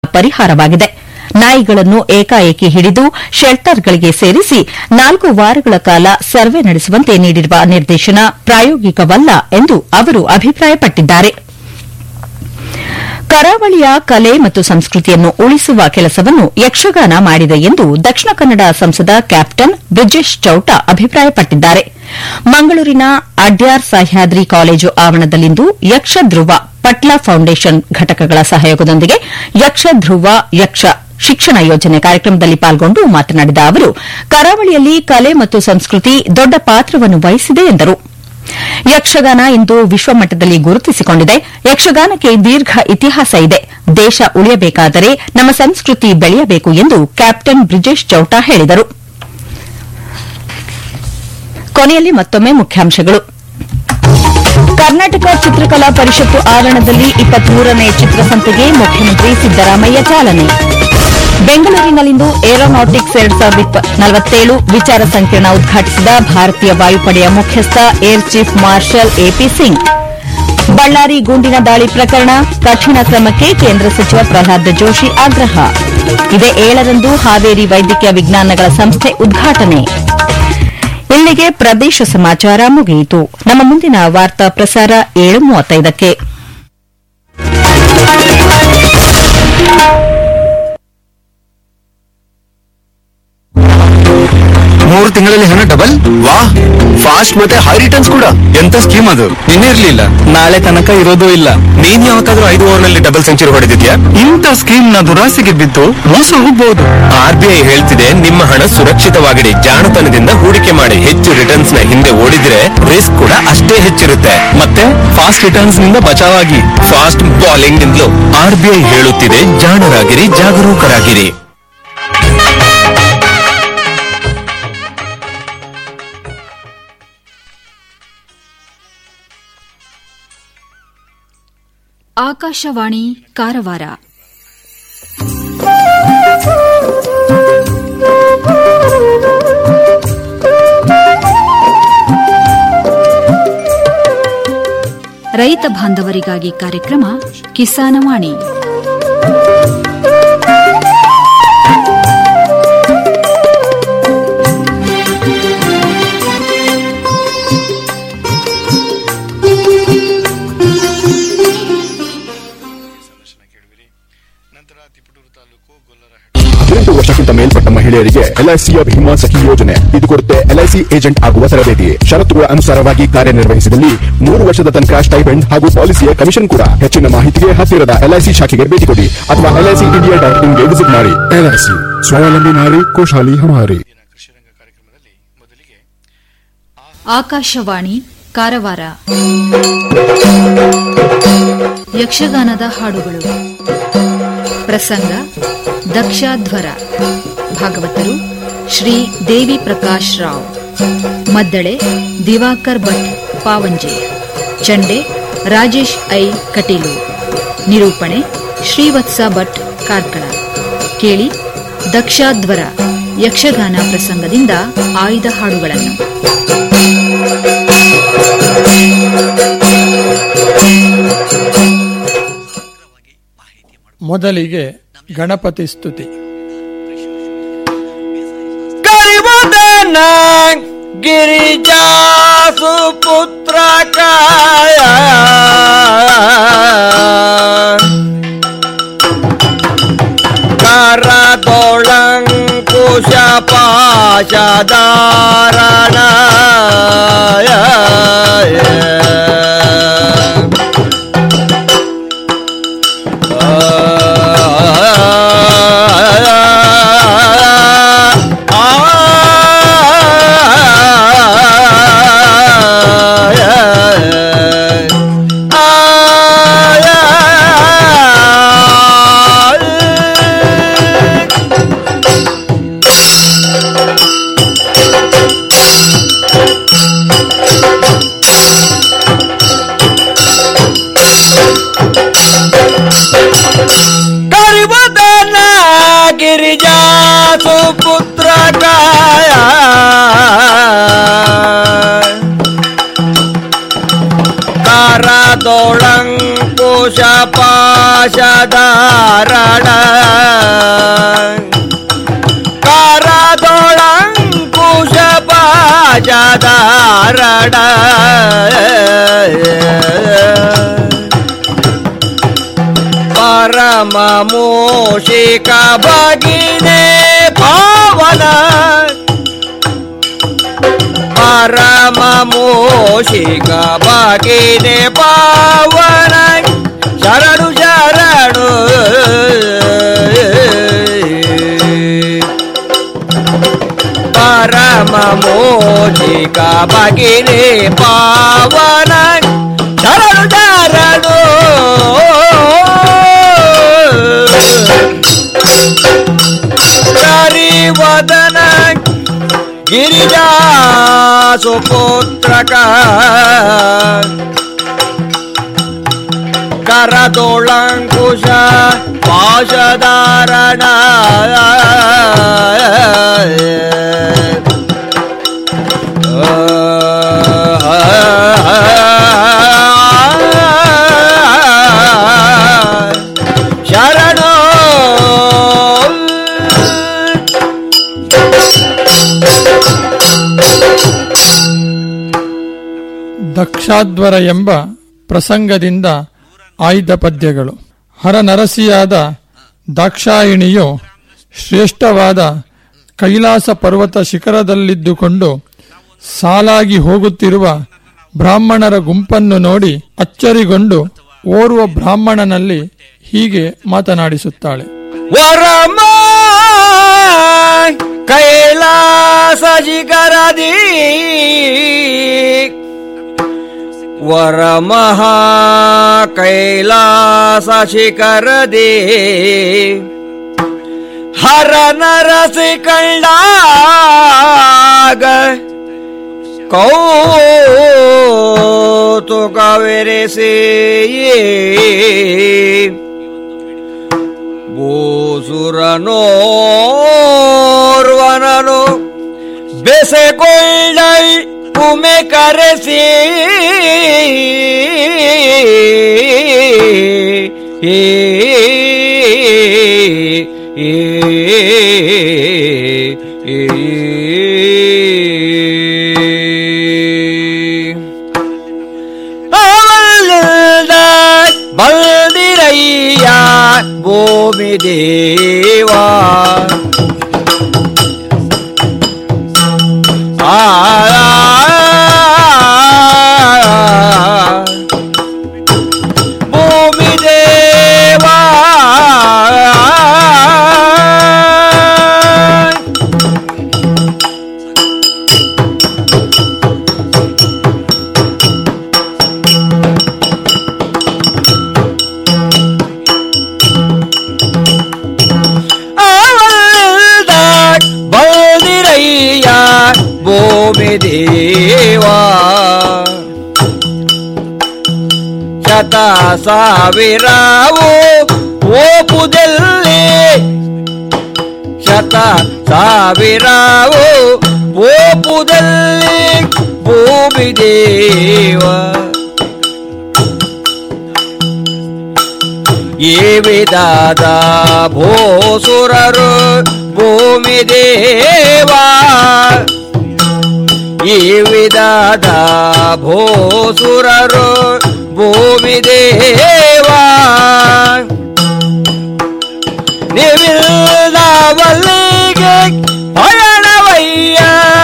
ಪರಿಹಾರವಾಗಿದೆ ನಾಯಿಗಳನ್ನು ಏಕಾಏಕಿ ಹಿಡಿದು ಶೆಲ್ಟರ್ಗಳಿಗೆ ಸೇರಿಸಿ ನಾಲ್ಕು ವಾರಗಳ ಕಾಲ ಸರ್ವೆ ನಡೆಸುವಂತೆ ನೀಡಿರುವ ನಿರ್ದೇಶನ ಪ್ರಾಯೋಗಿಕವಲ್ಲ ಎಂದು ಅವರು ಅಭಿಪ್ರಾಯಪಟ್ಟಿದ್ದಾರೆ ಕರಾವಳಿಯ ಕಲೆ ಮತ್ತು ಸಂಸ್ಕೃತಿಯನ್ನು ಉಳಿಸುವ ಕೆಲಸವನ್ನು ಯಕ್ಷಗಾನ ಮಾಡಿದೆ ಎಂದು ದಕ್ಷಿಣ ಕನ್ನಡ ಸಂಸದ ಕ್ಯಾಪ್ಟನ್ ಬ್ರಿಜೇಶ್ ಚೌಟ ಅಭಿಪ್ರಾಯಪಟ್ಟಿದ್ದಾರೆ ಮಂಗಳೂರಿನ ಅಡ್ಯಾರ್ ಸಹ್ಯಾದ್ರಿ ಕಾಲೇಜು ಆವರಣದಲ್ಲಿಂದು ಯಕ್ಷಧ್ರುವ ಪಟ್ಲ ಫೌಂಡೇಶನ್ ಘಟಕಗಳ ಸಹಯೋಗದೊಂದಿಗೆ ಯಕ್ಷಧ್ರುವ ಯಕ್ಷ ಶಿಕ್ಷಣ ಯೋಜನೆ ಕಾರ್ಯಕ್ರಮದಲ್ಲಿ ಪಾಲ್ಗೊಂಡು ಮಾತನಾಡಿದ ಅವರು ಕರಾವಳಿಯಲ್ಲಿ ಕಲೆ ಮತ್ತು ಸಂಸ್ಕೃತಿ ದೊಡ್ಡ ಪಾತ್ರವನ್ನು ವಹಿಸಿದೆ ಎಂದರು ಯಕ್ಷಗಾನ ಇಂದು ವಿಶ್ವಮಟ್ಟದಲ್ಲಿ ಗುರುತಿಸಿಕೊಂಡಿದೆ ಯಕ್ಷಗಾನಕ್ಕೆ ದೀರ್ಘ ಇತಿಹಾಸ ಇದೆ ದೇಶ ಉಳಿಯಬೇಕಾದರೆ ನಮ್ಮ ಸಂಸ್ಕೃತಿ ಬೆಳೆಯಬೇಕು ಎಂದು ಕ್ಯಾಪ್ಟನ್ ಬ್ರಿಜೇಶ್ ಚೌಟ ಹೇಳಿದರು ಕೊನೆಯಲ್ಲಿ ಮತ್ತೊಮ್ಮೆ ಮುಖ್ಯಾಂಶಗಳು ಕರ್ನಾಟಕ ಚಿತ್ರಕಲಾ ಪರಿಷತ್ತು ಆವರಣದಲ್ಲಿ ಇಪ್ಪತ್ಮೂರನೇ ಚಿತ್ರಸಂತೆಗೆ ಮುಖ್ಯಮಂತ್ರಿ ಸಿದ್ದರಾಮಯ್ಯ ಚಾಲನೆ ಬೆಂಗಳೂರಿನಲ್ಲಿಂದು ಏರೋನಾಟಿಕ್ಸ್ ಎರಡ್ ಸಾವಿರದ ನಲವತ್ತೇಳು ವಿಚಾರ ಸಂಕಿರಣ ಉದ್ಘಾಟಿಸಿದ ಭಾರತೀಯ ವಾಯುಪಡೆಯ ಮುಖ್ಯಸ್ಥ air chief marshal AP Singh Ballari ಗುಂಡಿನ ದಾಳಿ ಪ್ರಕರಣ ಕಠಿಣ ಕ್ರಮಕ್ಕೆ ಕೇಂದ್ರ ಸಚಿವ ಪ್ರಹ್ಲಾದ್ ಜೋಶಿ ಆಗ್ರಹ ಇದೇ ಏಳರಂದು ಹಾವೇರಿ ವೈದ್ಯಕೀಯ ವಿಜ್ಞಾನಗಳ ಸಂಸ್ಥೆ ಉದ್ಘಾಟನೆ ಇಲ್ಲಿಗೆ ಪ್ರದೇಶ ಸಮಾಚಾರ ಮುಗಿಯಿತು ನಮ್ಮ ಮುಂದಿನ ವಾರ್ತಾ ಪ್ರಸಾರ ಏಳು ಮೂವತ್ತೈದಕ್ಕೆ ಮೂರು ತಿಂಗಳಲ್ಲಿ ಹಣ ಡಬಲ್ ವಾ ಫಾಸ್ಟ್ ಮತ್ತೆ ಹೈ ರಿಟರ್ನ್ಸ್ ಕೂಡ ಎಂತ ಸ್ಕೀಮ್ ಅದು ನಿನ್ನೆ ಇರ್ಲಿಲ್ಲ ನಾಳೆ ತನಕ ಇರೋದು ಇಲ್ಲ ನೀನ್ ಯಾವತ್ತಾದ್ರೂ ಐದು ಓವರ್ ನಲ್ಲಿ ಡಬಲ್ ಸೆಂಚುರಿ ಹೊಡೆದಿದ್ಯಾ ಇಂಥ ಸ್ಕೀಮ್ ನ ದುರಾಸೆಗೆ ಬಿದ್ದು ಮೋಸ ಹೋಗ್ಬಹುದು ಆರ್ ಬಿ ಐ ಹೇಳ್ತಿದೆ ನಿಮ್ಮ ಹಣ ಸುರಕ್ಷಿತವಾಗಿಡಿ ಜಾಣತನದಿಂದ ಹೂಡಿಕೆ ಮಾಡಿ ಹೆಚ್ಚು ರಿಟರ್ನ್ಸ್ ನ ಹಿಂದೆ ಓಡಿದ್ರೆ ರಿಸ್ಕ್ ಕೂಡ ಅಷ್ಟೇ ಹೆಚ್ಚಿರುತ್ತೆ ಮತ್ತೆ ಫಾಸ್ಟ್ ರಿಟರ್ನ್ಸ್ ನಿಂದ ಬಚಾವಾಗಿ ಫಾಸ್ಟ್ ಬಾಲಿಂಗ್ ನಿಂದಲೂ ಆರ್ ಬಿ ಐ ಹೇಳುತ್ತಿದೆ ಜಾಣರಾಗಿರಿ ಜಾಗರೂಕರಾಗಿರಿ ಆಕಾಶವಾಣಿ ಕಾರವಾರ ರೈತ ಬಾಂಧವರಿಗಾಗಿ ಕಾರ್ಯಕ್ರಮ ಕಿಸಾನವಾಣಿ ಹದಿನೆಂಟು ವರ್ಷಕ್ಕಿಂತ ಮೇಲ್ಪಟ್ಟ ಮಹಿಳೆಯರಿಗೆ ಎಲ್ಐಸಿಯ ಭೀಮಾ ಸಖಿ ಯೋಜನೆ ಇದು ಕೊಡುತ್ತೆ ಎಲ್ಐಸಿ ಏಜೆಂಟ್ ಆಗುವ ತರಬೇತಿ ಷರತ್ತುಗಳ ಅನುಸಾರವಾಗಿ ಕಾರ್ಯನಿರ್ವಹಿಸಿದಲ್ಲಿ ಮೂರು ವರ್ಷದ ತನಕ ಸ್ಟೈಪೆಂಡ್ ಹಾಗೂ ಪಾಲಿಸಿಯ ಕಮಿಷನ್ ಕೂಡ ಹೆಚ್ಚಿನ ಮಾಹಿತಿಗೆ ಹತ್ತಿರದ ಎಲ್ಐಸಿ ಶಾಖೆಗೆ ಭೇಟಿ ಕೊಡಿ ಅಥವಾ ಎಲ್ಐಸಿ ಇಂಡಿಯಾ ಡಾಟ್ ಇನ್ಗೆ ವಿಸಿಟ್ ಮಾಡಿ ಎಲ್ಐಸಿ ಸ್ವಾವಲಂಬಿ ನಾರಿ ಕೋಶಾಲಿ ಹಮಾರಿ ಆಕಾಶವಾಣಿ ಕಾರವಾರ ಯಕ್ಷಗಾನದ ಹಾಡುಗಳು ಪ್ರಸಂಗ ದಕ್ಷಾಧ್ವರ ಭಾಗವತರು ಶ್ರೀ ದೇವಿ ಪ್ರಕಾಶ್ ರಾವ್ ಮದ್ದಳೆ ದಿವಾಕರ್ ಭಟ್ ಪಾವಂಜೆ ಚಂಡೆ ರಾಜೇಶ್ ಐ ಕಟೀಲು ನಿರೂಪಣೆ ಶ್ರೀವತ್ಸ ಭಟ್ ಕಾರ್ಕಳ ಕೇಳಿ ದಕ್ಷಾಧ್ವರ ಯಕ್ಷಗಾನ ಪ್ರಸಂಗದಿಂದ ಆಯ್ದ ಹಾಡುಗಳನ್ನು ಮೊದಲಿಗೆ ಗಣಪತಿ ಸ್ತುತಿ ಕರಿವದನ ಗಿರಿಜಾ ಸುಪುತ್ರ ಕಾಯ ಕರದೊಳಂಕುಶ ಪಾಶಧಾರಣ ಕರಿವದನ ಗಿರಿಜಾ ಸುಪುತ್ರ ಕಾಯ ಕಾರದೊಳಂಕುಶ ಪಾಶಧಾರಣ ಧ್ವಜಧಾರಣ ಪರಮ ಮೋಷಿಕ ಭಗಿನೇ ಪಾವನ ಪರಮ ಮೋಷಿಕ ಭಗಿನೇ ಪಾವನ ಶರಣು ಶರಣು ಪರಮ ಮೋಚಿಕ ಭಗಿನಿ ಪಾವನ ಶರಣು ಶರಣು ಕರಿವದನ ಗಿರಿಜಾ ಸುಪುತ್ರಕ ಕರದೋಳಂಕುಶ ಪಾಶಧಾರಣ ಶರಣೋ ದಕ್ಷಾಧ್ವರ ಎಂಬ ಪ್ರಸಂಗದಿಂದ ಆಯ್ದ ಪದ್ಯಗಳು ಹರನರಸಿಯಾದ ದಾಕ್ಷಾಯಿಣಿಯು ಶ್ರೇಷ್ಠವಾದ ಕೈಲಾಸ ಪರ್ವತ ಶಿಖರದಲ್ಲಿದ್ದುಕೊಂಡು ಸಾಲಾಗಿ ಹೋಗುತ್ತಿರುವ ಬ್ರಾಹ್ಮಣರ ಗುಂಪನ್ನು ನೋಡಿ ಅಚ್ಚರಿಗೊಂಡು ಓರ್ವ ಬ್ರಾಹ್ಮಣನಲ್ಲಿ ಹೀಗೆ ಮಾತನಾಡಿಸುತ್ತಾಳೆ ವರಮ ಕೈಲಾಸ ಶಿಖರದಿ ವರಮಃ ಕೈಲಾಸ ಶಿಖರದಿ ಹರ ನರಸಿ ಕಂಡಾಗ ಕೌತುಕವೆರೆಸಿ ಭೂಸುರನೋರ್ವನನು ಬೆಸೆಕೊಳ್ಳೈ ಉಮೆ ಕರೆಸಿ ಅವಳಿಲ್ದ ಬಲ್ದಿರಯ್ಯ ಭೂಮಿ ದೇವಾ ಆ ಭೂಮಿ ದೇವಾ ಅವಳ್ದ ಬಲ್ದಿರಯ್ಯ ಭೂಮಿ ದೇವಾ ಶತ ಸಾವಿರವು ಓಪುದಲ್ಲಿ ಶತ ಸಾವಿರವು ಓಪುದಲ್ಲಿ ಭೂಮಿ ದೇವ ಈ ವಿಧದ ಭೋಸುರರು ಭೂಮಿ ದೇವಾ ಈ ವಿಧದ ಭೋಸುರರು ಭೂಮಿ ದೇವಾ ನಿವಿಲ್ದವಲ್ಲಿಗೆ ಪಯಣವಯ್ಯ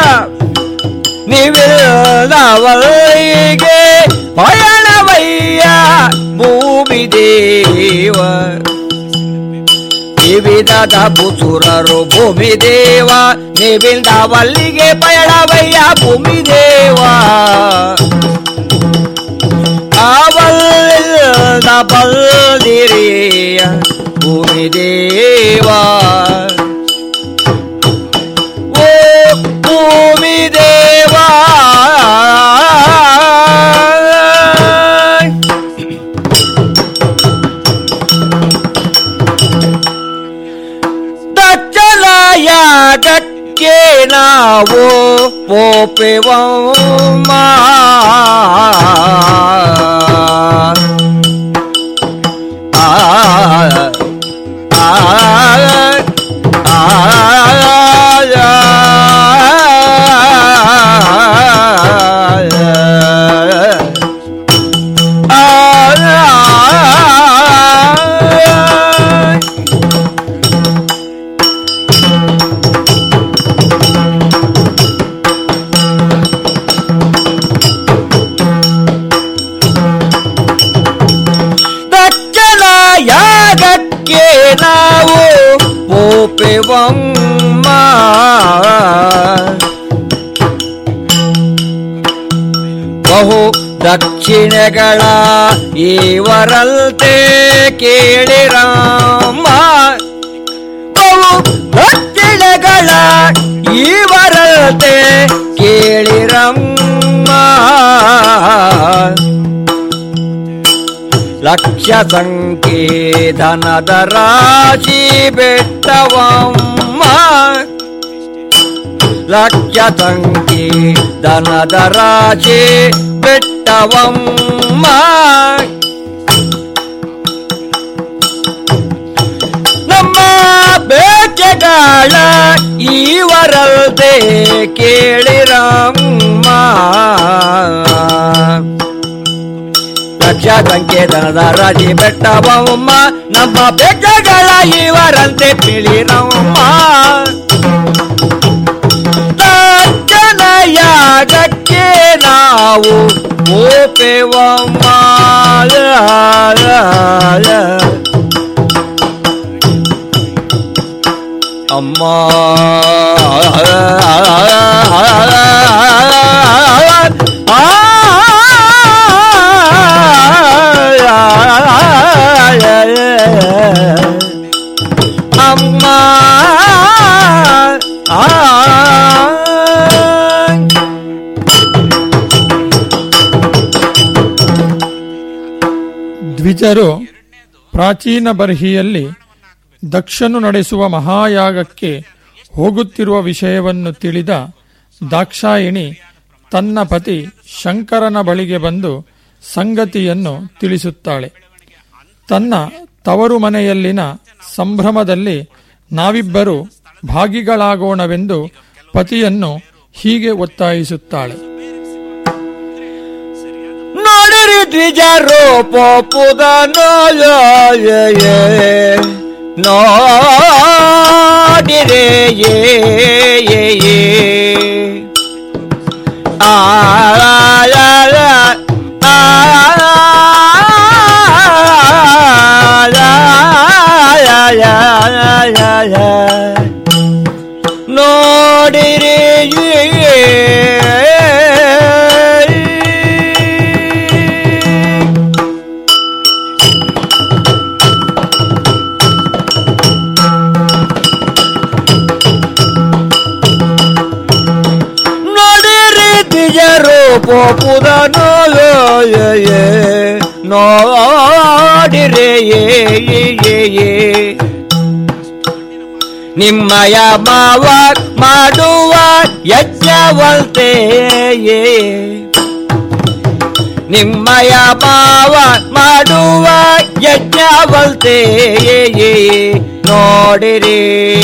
ನಿವಿಲ್ದವಲ್ಲಿಗೆ ಪಯಣವಯ್ಯ ಭೂಮಿ ದೇವ ವಿವಿಧದ ಬುಸುರರು ಭೂಮಿ ದೇವ ನಿವಿಲ್ದವಲ್ಲಿಗೆ ಪಯಣವಯ್ಯ ಭೂಮಿ ದೇವ ಅವಲ್ದ ಬಲ್ದಿರಿಯ ಭೂಮಿ ದೇವ ಓ ಭೂಮಿ ದೇವ ದಚ್ಚಲಾಯಾಗಕ್ಕೆ ನಾವು ಪೋಪೆವಮ್ಮ ಆ ಆ ನಾವು ಒಪ್ಪೆವಮ್ಮ ಬಹು ದಕ್ಷಿಣೆಗಳ ಇವರಂತೆ ಕೇಳಿರಮ್ಮ ಬಹು ದಕ್ಷಿಣೆಗಳ ಇವರಂತೆ ಕೇಳಿರಮ್ಮ ಲಕ್ಷ ಸಂಕೇತನದ ರಾಶಿ ಬೆಟ್ಟವಮ್ಮ ಲಕ್ಷ ಸಂಖ್ಯೆ ದನದ ರಾಶಿ ಬೆಟ್ಟವಮ್ಮ ನಮ್ಮ ಬೇಟೆಗಾಳ ಇವರಲ್ದೆ ಕೇಳಿರಮ್ಮ ಲಕ್ಷ ಸಂಖ್ಯೆ ದನದ ರಾಶಿ ಬೆಟ್ಟವಮ್ಮ ನಮ್ಮ ಬೆಟ್ಟಗಳ ಇವರಂತೆ ತಿಳಿರಮ್ಮ ಯಾಗಕ್ಕೆ ನಾವು ಓಪೆವಮ್ಮ ಅಮ್ಮ ಅಮ್ಮ ದ್ವಿಜರು ಪ್ರಾಚೀನ ಬರ್ಹಿಯಲ್ಲಿ ದಕ್ಷನು ನಡೆಸುವ ಮಹಾಯಾಗಕ್ಕೆ ಹೋಗುತ್ತಿರುವ ವಿಷಯವನ್ನು ತಿಳಿದ ದಾಕ್ಷಾಯಿಣಿ ತನ್ನ ಪತಿ ಶಂಕರನ ಬಳಿಗೆ ಬಂದು ಸಂಗತಿಯನ್ನು ತಿಳಿಸುತ್ತಾಳೆ ತನ್ನ ತವರು ಮನೆಯಲ್ಲಿನ ಸಂಭ್ರಮದಲ್ಲಿ ನಾವಿಬ್ಬರು ಭಾಗಿಗಳಾಗೋಣವೆಂದು ಪತಿಯನ್ನು ಹೀಗೆ ಒತ್ತಾಯಿಸುತ್ತಾಳೆ ನೋಡಿರಿ ದ್ವಿಜರು ಪೋಪುದನು ನೋಡಿರೆ ಏ ಏ, ಏ. ಆ ಆ, ಆ, ನೋಡಿರಿ ನೋಡಿರಿ ದಿಜರು ಪೋಪುದನು ನೋಡಿರೆ ಏ ಏ, ಏ, ಏ. ನಿಮ್ಮಯ ಮಾವ ಮಾಡುವ ಯಜ್ಞವಂತೆ ನಿಮ್ಮಯ ಮಾವ ಮಾಡುವ ಯಜ್ಞವಂತೆ ನೋಡಿರಿ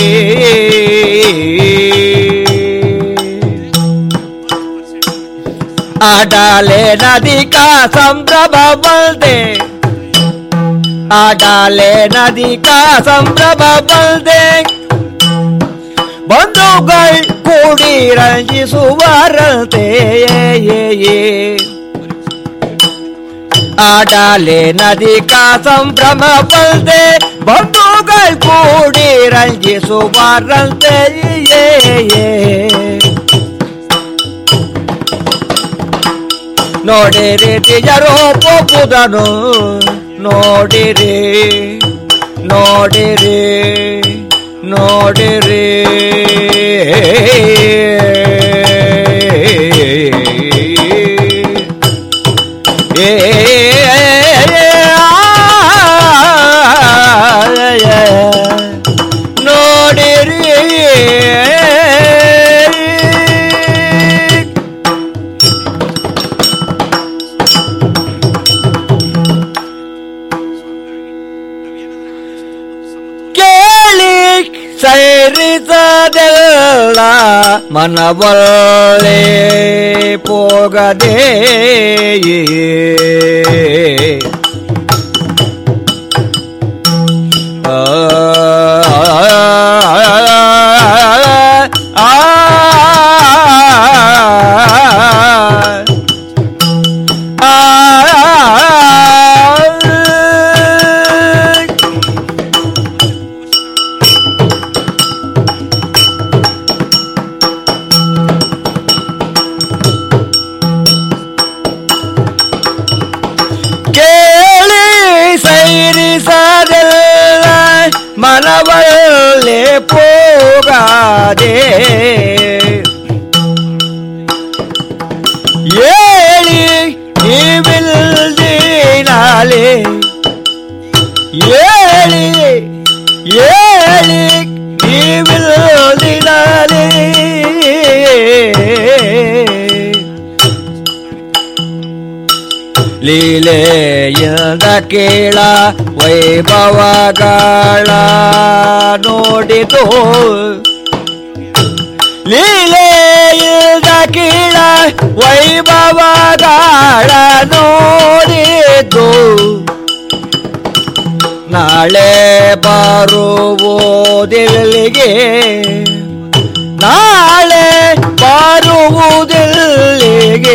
ಆಡಾಲೆ ನದಿ ಕಾ ಸಂಭ್ರಮ ಬಲ್ದೆ ಆಡಾಲೆ ನದಿ ಕಾ ಸಂಭ್ರಮ ಬಲ್ದೆ ಬಂಧುಗಳು ಕೂಡಿ ರಂಜಿಸುವರಂತೆ ಆಡಾಲೆ ನದಿ ಕಾ ಸಂಭ್ರಮ ಬಲ್ದೆ ಬಂಧುಗಳು ಕೂಡಿ ರಂಜಿಸುವರಂತೆ ನೋಡಿರಿ ತಿಜರೋ ಪೋಪುದನು ನೋಡಿರಿ ನೋಡಿರಿ ನೋಡಿರಿ ಏ ನೋಡಿರಿ ಕೇಳಿ ಸೈರಿಸದೆಲ್ಲ ಮನವೊಳ್ಳೆ ಪೋಗದೆ ಆ, ಆ, ಆ, ಆ, ನೀವಿಲ್ಲೇ ಹೋಗದೆ ಏಳಿ ನೀವಿಲ್ದಿನಾಲೆ ಏಳಿ ಏಳಿ ನೀವಿಲ್ದಿನಾಲೆ ಲೀಲೆಯಿಂದ ಕೇಳ ವೈಭವಗಳ ನೋಡಿತು ಲೀಲೆಯಿಂದ ಕೀಳ ವೈಭವಗಳ ನೋಡಿತು ನಾಳೆ ಬರುವುದಿಲ್ಲಿಗೆ ನಾಳೆ ಬರುವುದಿಲ್ಲಿಗೆ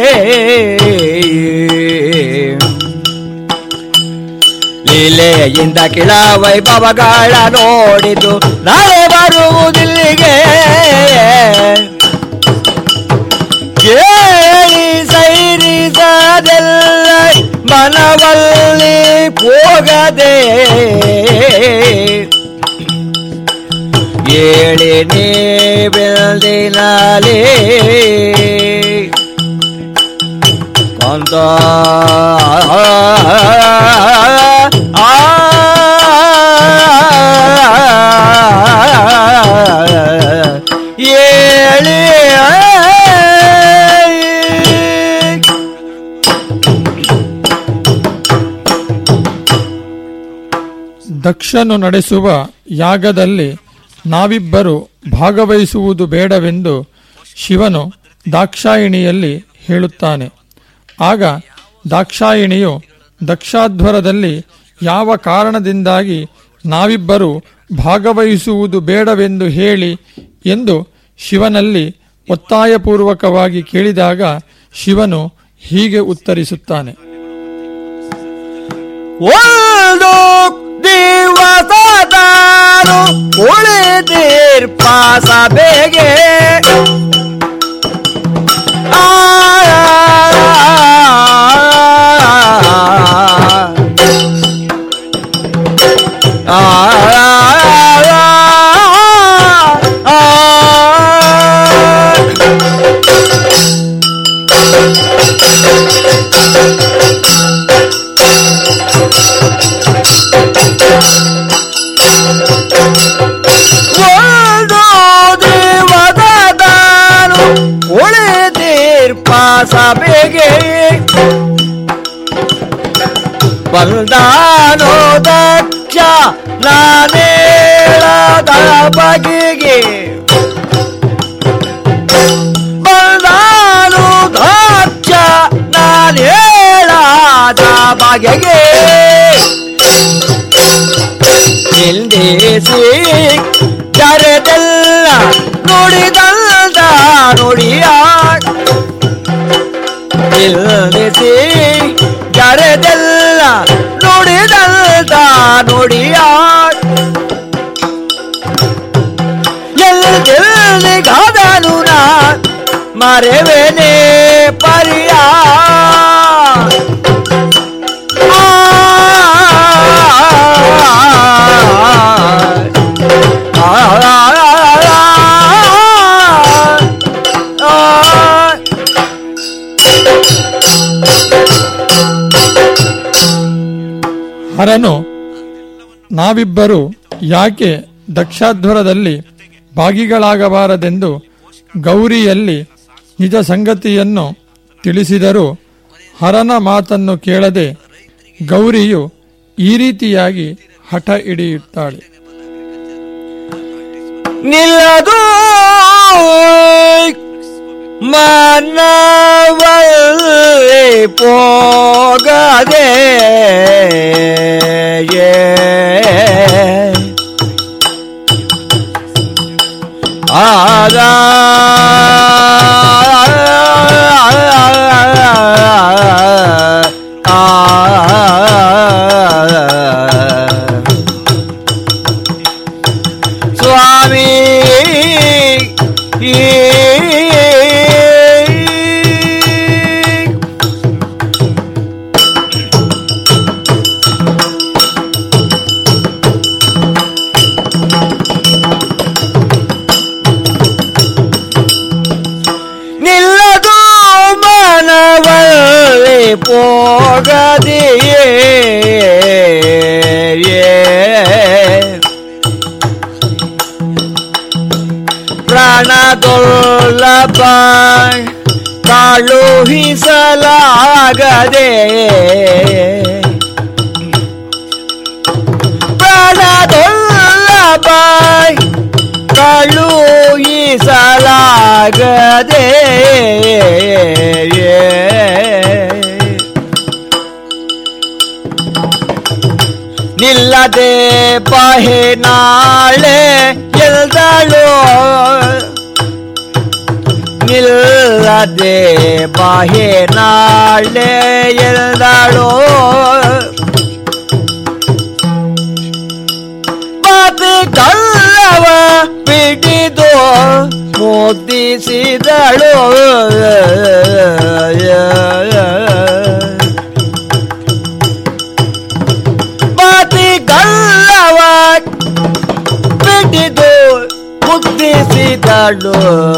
ಲೀಲೆಯಿಂದ ಕೆಳ ವೈಭವಗಳ ನೋಡಿತು ನಾಳೆ ಬರುವುದಿಲ್ಲಿಗೆ ಕೇಳಿ ಸೈರಿಸದೆಲ್ಲ ಮನವಲ್ಲಿ ಹೋಗದೆ ಏಳಿ ನೀ ಬೆಳೆದಿನಾಲೇ ಕೊಂದ ಏಳಿ ದಕ್ಷನು ನಡೆಸುವ ಯಾಗದಲ್ಲಿ ನಾವಿಬ್ಬರು ಭಾಗವಹಿಸುವುದು ಬೇಡವೆಂದು ಶಿವನು ದಾಕ್ಷಾಯಿಣಿಯಲ್ಲಿ ಹೇಳುತ್ತಾನೆ ಆಗ ದಾಕ್ಷಾಯಿಣಿಯು ದಕ್ಷಾಧ್ವರದಲ್ಲಿ ಯಾವ ಕಾರಣದಿಂದಾಗಿ ನಾವಿಬ್ಬರು ಭಾಗವಹಿಸುವುದು ಬೇಡವೆಂದು ಹೇಳಿ ಎಂದು ಶಿವನಲ್ಲಿ ಒತ್ತಾಯಪೂರ್ವಕವಾಗಿ ಕೇಳಿದಾಗ ಶಿವನು ಹೀಗೆ ಉತ್ತರಿಸುತ್ತಾನೆ ಒಂದು ದಿವಸದಾರು ಉಳಿದಿರ್ಪ ಸಭೆಗೆ ಆ, ಆ, ಆ, ಆ, ಒಂದು ದೇವದಾನು ಉಳಿದೀರ್ಪ ಸಭೆಗೆ ಬಂದಾನೋ ದಕ್ಷ ನಾನೇಳದ ಬಗೆಗೆ ಬಂದಾನು ದಕ್ಷ ನಾನೇಳದ ಬಗೆಗೆ ನಿಲ್ದೇಸಿ ಜರದೆಲ್ಲ ನುಡಿದಂದ ನುಡಿಯ ನಿಲ್ದೇಸಿ ಜರದೆಲ್ಲ ನುಡಿದಂದ ನುಡಿಯ ಎಲ್ಲಿ ಗಾದನು ನಾ ಮರೆವೇನೆ ಪರಿಯ ಹರನು ನಾವಿಬ್ಬರು ಯಾಕೆ ದಕ್ಷಾಧ್ವರದಲ್ಲಿ ಭಾಗಿಗಳಾಗಬಾರದೆಂದು ಗೌರಿಯಲ್ಲಿ ನಿಜ ಸಂಗತಿಯನ್ನು ತಿಳಿಸಿದರೂ ಹರನ ಮಾತನ್ನು ಕೇಳದೆ ಗೌರಿಯು ಈ ರೀತಿಯಾಗಿ ಹಠ ಹಿಡಿಯುತ್ತಾಳೆ ನಿಲ್ಲದು ಮನವಲ್ಲಿ ಪೋಗದೆ ಆಗ ಆ ಸ್ವಾಮಿ ಪ್ರಾಣದೊಲ್ಲಭ ಕಳುಹಿಸಲಾಗದೆ ಪ್ರಾಣದೊಲ್ಲಭ ಕಳುಹಿಸಲಾಗದೆ ನಿಲ್ಲದೆ ಬಹೆ ನಾಳೆ ಎಲ್ದಳು ನಿಲ್ಲದೆ ಬಹೆ ನಾಳೆ ಎಲ್ದಳು ಮಾತು ಕಲ್ಲವ ಬಿಡಿದು ಮೋದಿಸಿದಳು ಮಾತಿ ಕಲ್ಲವ ಬಿಡಿದು ಮುದ್ದಿಸಿದಳು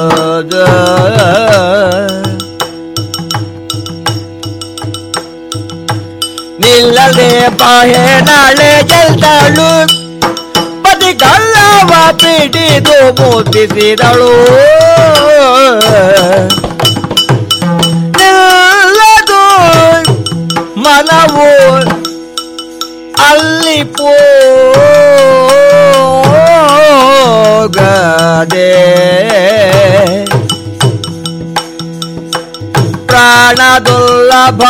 ನಿಲ್ಲದೆ ಬಾಹೆ ನಾಳೆ ಗೆಲ್ದಳು ಪತಿ ಕಲ್ಲವ ಬಿಡಿದು ಮುದ್ದಿಸಿದಳು ನಿಲ್ಲದು ಮನವು ಅಲ್ಲಿ ಪೋಗದೆ ಪ್ರಾಣದುಲ್ಲಭ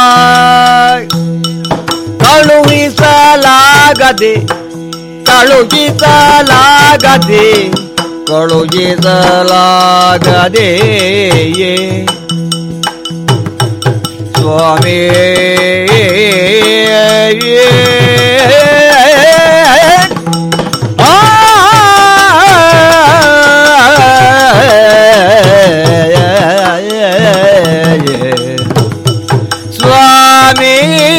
ಕಳುಹಿಸಲಾಗದೆ ಕಳುಹಿಸಲಾಗದೆ ಕಳುಹಿಸಲಾಗದೆ ಸ್ವಾಮಿ ಆ ಸ್ವಾಮಿ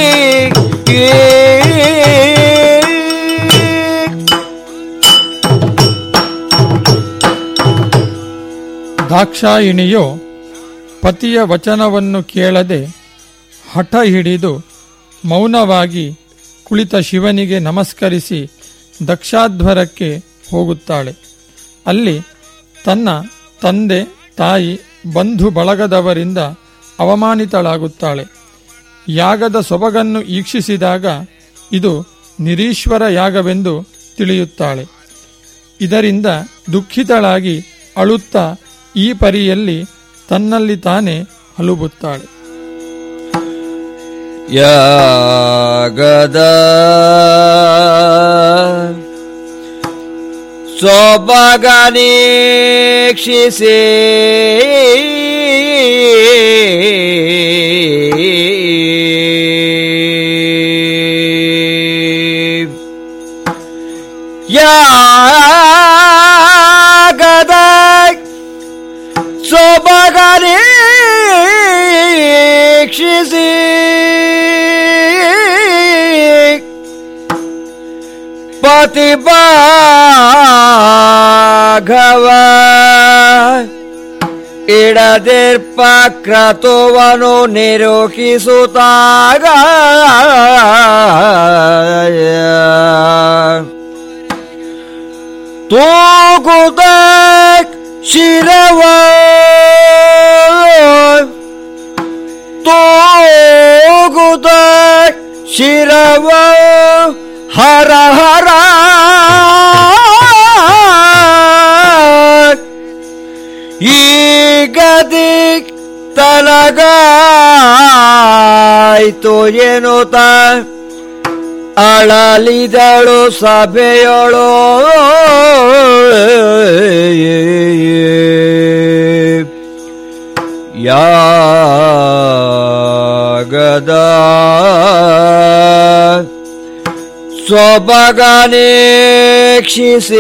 ದಾಕ್ಷಾಯಿಣಿಯು ಪತಿಯ ವಚನವನ್ನು ಕೇಳದೆ ಹಠ ಹಿಡಿದು ಮೌನವಾಗಿ ಕುಳಿತ ಶಿವನಿಗೆ ನಮಸ್ಕರಿಸಿ ದಕ್ಷಾಧ್ವರಕ್ಕೆ ಹೋಗುತ್ತಾಳೆ ಅಲ್ಲಿ ತನ್ನ ತಂದೆ ತಾಯಿ ಬಂಧು ಬಳಗದವರಿಂದ ಅವಮಾನಿತಳಾಗುತ್ತಾಳೆ ಯಾಗದ ಸೊಬಗನ್ನು ಈಕ್ಷಿಸಿದಾಗ ಇದು ನಿರೀಶ್ವರ ಯಾಗವೆಂದು ತಿಳಿಯುತ್ತಾಳೆ ಇದರಿಂದ ದುಃಖಿತಳಾಗಿ ಅಳುತ್ತಾ ಈ ಪರಿಯಲ್ಲಿ ತನ್ನಲ್ಲಿ ತಾನೇ ಹಲುಬುತ್ತಾಳೆ ಯಾಗದ ಸೊಬಗನೀಕ್ಷಿಸಿ ಯಾಗದ ಸೊಬಗನೀಕ್ಷಿಸಿ ಪತಿಭಾಗವ ಇಡದಿರ್ಪ ಕ್ರತುವನು ನಿರೂಪಿಸುತ್ತಾಗ ತೂಗುದ ಶಿರವ ತೂಗುದ ಶಿರವ ಹರ ಹರ ಈಗದಿ ತನಗಾಯ್ತು ಎನ್ನುತ್ತ ಅಳಲಿದಳು ಸಭೆಯೊಳು ಯಾಗದ ಸೊಬಗನೇಕ್ಷಿಸಿ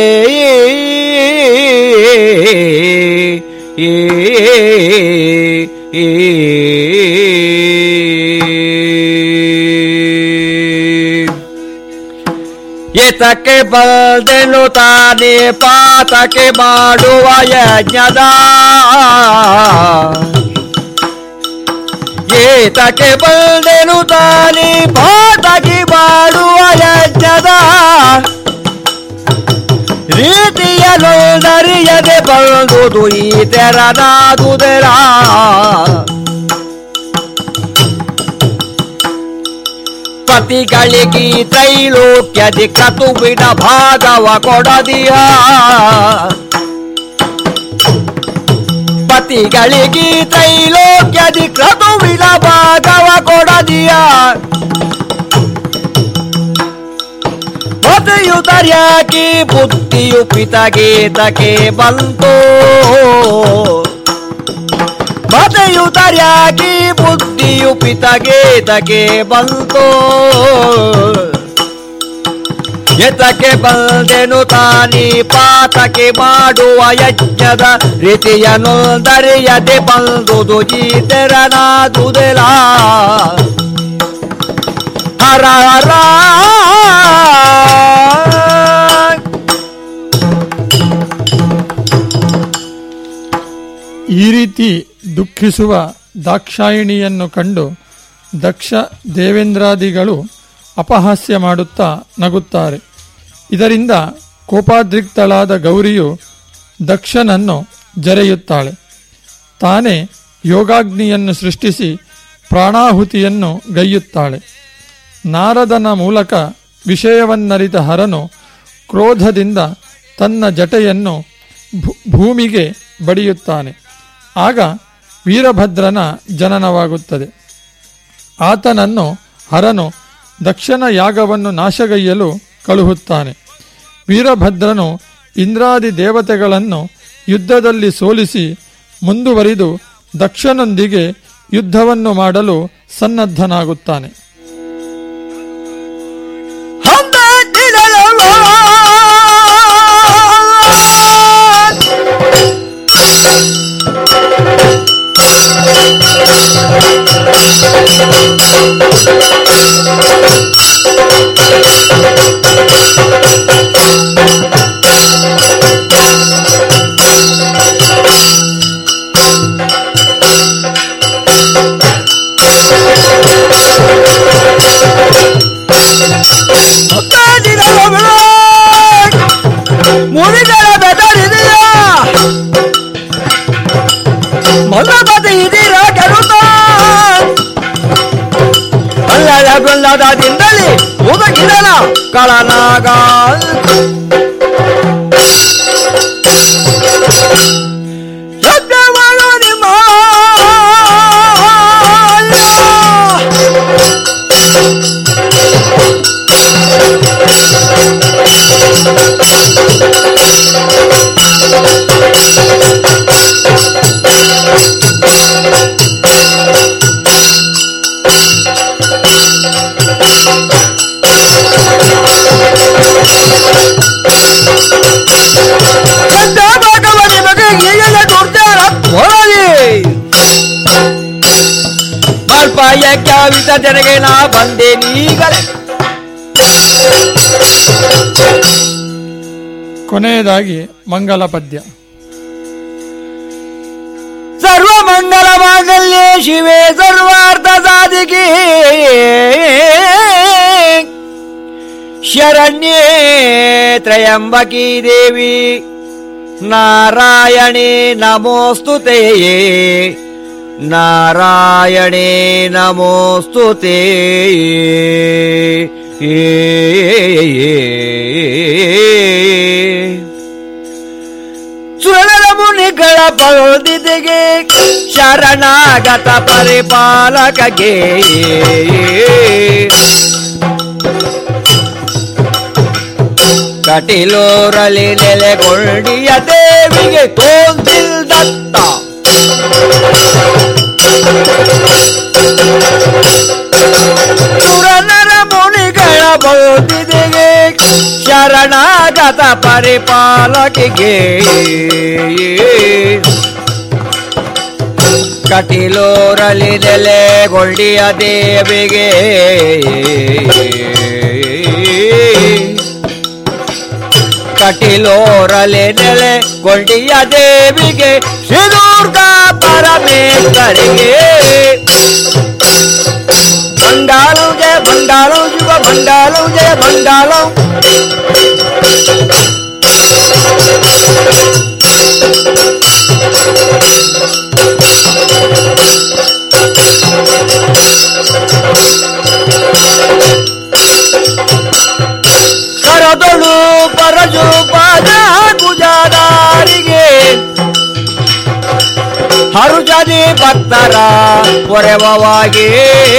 ಏತಕ್ಕೆ ಬಲ್ದೆನು ತಾನೇ ಪಾತಕ್ಕೆ ಮಾಡುವ ಯಜ್ಞದ ಏತಕ್ಕೆ ಬಲ್ದೆನು ತಾನೇ ಪಾತಕ್ಕೆ ಮಾಡುವ ಯಜ್ಞದ ರೀತಿಯನ್ನರಿಯದೆ ಬಂದುದು ಈ ತೆರನಾದುದರ ಪತಿಗಳಿಗೆ ತ್ರೈಲೋಕ್ಯದಿ ಕ್ರತುವಿನ ಭಾಗವ ಕೊಡದಿಯ ಪತಿಗಳಿಗೆ ತ್ರೈಲೋಕ್ಯದಿ ಕ್ರತುವಿನ ಭಾಗವ ಕೊಡದಿಯ ಮತೆಯು ತರ್ಯಾಕಿ ಬುದ್ಧಿಯು ಪಿತಗೇತಕ್ಕೆ ಬಂತು ಮತೆಯು ತರ್ಯಾಕಿ ಬುದ್ಧಿಯು ಪಿತಗೇತಕ್ಕೆ ಬಂತು ಎತಕ್ಕೆ ಬಂದೆನು ತಾನಿ ಪಾತಕ್ಕೆ ಮಾಡುವ ಯಜ್ಞದ ರೀತಿಯನ್ನು ದರಿಯದೆ ಬಂದುದು ಈ ತೆರನಾದುದೆಲ ಹರ ಹರ ಈ ರೀತಿ ದುಃಖಿಸುವ ದಾಕ್ಷಾಯಿಣಿಯನ್ನು ಕಂಡು ದಕ್ಷ ದೇವೇಂದ್ರಾದಿಗಳು ಅಪಹಾಸ್ಯ ಮಾಡುತ್ತಾ ನಗುತ್ತಾರೆ ಇದರಿಂದ ಕೋಪಾದ್ರಿಕ್ತಳಾದ ಗೌರಿಯು ದಕ್ಷನನ್ನು ಜರೆಯುತ್ತಾಳೆ ತಾನೇ ಯೋಗಾಗ್ನಿಯನ್ನು ಸೃಷ್ಟಿಸಿ ಪ್ರಾಣಾಹುತಿಯನ್ನು ಗೈಯುತ್ತಾಳೆ ನಾರದನ ಮೂಲಕ ವಿಷಯವನ್ನರಿತ ಹರನು ಕ್ರೋಧದಿಂದ ತನ್ನ ಜಟೆಯನ್ನು ಭೂ- ಭೂಮಿಗೆ ಬಡಿಯುತ್ತಾನೆ ಆಗ ವೀರಭದ್ರನ ಜನನವಾಗುತ್ತದೆ ಆತನನ್ನು ಹರನು ದಕ್ಷನ ಯಾಗವನ್ನು ನಾಶಗೈಯಲು ಕಳುಹುತ್ತಾನೆ ವೀರಭದ್ರನು ಇಂದ್ರಾದಿ ದೇವತೆಗಳನ್ನು ಯುದ್ಧದಲ್ಲಿ ಸೋಲಿಸಿ ಮುಂದುವರಿದು ದಕ್ಷನೊಂದಿಗೆ ಯುದ್ಧವನ್ನು ಮಾಡಲು ಸನ್ನದ್ಧನಾಗುತ್ತಾನೆ ಮುರಿದರ ಬೆದರಿದೆಯ ಮೊಲ್ಲಬದಿ ಇದಿರ ಕೆರುತ ಅಲ್ಲದ ಬೆಲ್ಲದಿಂದಲಿ ಮುದುಕಿದನ ಕಳನಾಗ ಯಜ್ಞಮಾಡು ನಿಮ್ಮ ಭಾಗವ ನಿಮಗೆ ಈಗಲೇ ದುರ್ಜಾರ ಹೊರಲಿ ಸ್ವಲ್ಪ ಯಜ್ಞ ವಿಸರ್ಜನೆಗೆ ನಾ ಬಂದೆ ನೀಗಲೇ ಕೊನೆಯದಾಗಿ ಮಂಗಲ ಪದ್ಯ ಸರ್ವ ಮಂಗಲ ಮಾಂಗಲ್ಯೆ ಶಿವೆ ಸರ್ವಾರ್ಥ ಸಾಧಿಕೆ ಶರಣ್ಯೇ ತ್ರಯಂಬಕಿ ದೇವಿ ನಾರಾಯಣೇ ನಮೋಸ್ತುತೆ ನಾರಾಯಣೇ ನಮೋಸ್ತುತೆ ಸುರಳ ಮುನಿಗಳ ಪೌದಿದೆಗೆ ಶರಣಾಗತ ಪರಿಪಾಲಕಗೆ ಕಟಿಲೋರಲಿ ನೆಲೆಗೊಂಡಿಯ ದೇವಿಗೆ ತೋಂದಿಲ್ ದತ್ತ ಸುರನರ ಮುನಿಗಳ ಬೌದಿದೆಗೆ ಶರಣಾಗತ ಪರಿಪಾಲಕಿಗೆ ಕಟಿಲೋರಲಿ ನೆಲೆಗೊಂಡಿಯ ದೇವಿಗೆ ಕಟಿಲೋರಲೆ ನೆಲೆ ಗೊಂಡಿಯ ದೇವಿಗೆ ಶ್ರೀ ದುರ್ಗಾ ಪರಮೇಶ್ವರಿಗೆ ಮಂಡಾಲಂ ಜಯ ಮಂಡಾಲಂ ಶಿವ ಮಂಡಾಲಂ ಜಯ ಮಂಡಾಲಂ ಹರುಜನಿ ಭಕ್ತರ ಕೊರೆವವಾಗಿ